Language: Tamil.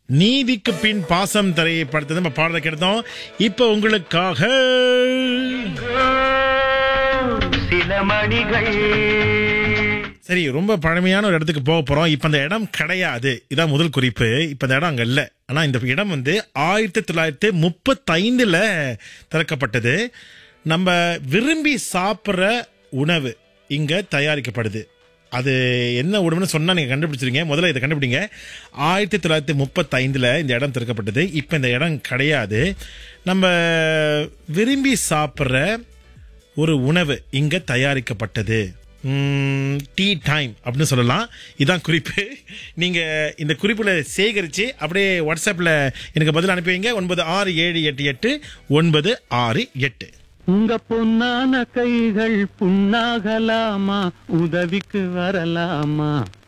நீதிக்கு பின் பாசம் திரைப்படத்தை நம்ம பாடலை கேட்டோம் இப்ப உங்களுக்காக சில மணிகள் சரி ரொம்ப பழமையான ஒரு இடத்துக்கு போக போறோம் இப்ப அந்த இடம் கிடையாது இதான் முதல் குறிப்பு இப்ப இந்த இடம் அங்க இல்ல ஆனா இந்த இடம் வந்து ஆயிரத்தி தொள்ளாயிரத்தி முப்பத்தைந்துல திறக்கப்பட்டது நம்ம விரும்பி சாப்பிட்ற உணவு இங்க தயாரிக்கப்படுது அது என்ன உணவுன்னு சொன்னா நீங்க கண்டுபிடிச்சிருங்க முதல்ல இதை கண்டுபிடிங்க ஆயிரத்தி தொள்ளாயிரத்தி முப்பத்தைந்துல இந்த இடம் திறக்கப்பட்டது இப்ப இந்த இடம் கிடையாது நம்ம விரும்பி சாப்பிட்ற ஒரு உணவு இங்க தயாரிக்கப்பட்டது டீ டைம் அப்படின்னு சொல்லலாம் இதான் குறிப்பு நீங்க இந்த குறிப்புல சேகரிச்சு அப்படியே வாட்ஸ்அப்ல எனக்கு பதில் அனுப்பி வைங்க ஒன்பது ஆறு ஏழு எட்டு எட்டு ஒன்பது ஆறு எட்டு உங்க பொன்னான கைகள் புண்ணாகலாமா உதவிக்கு வரலாமா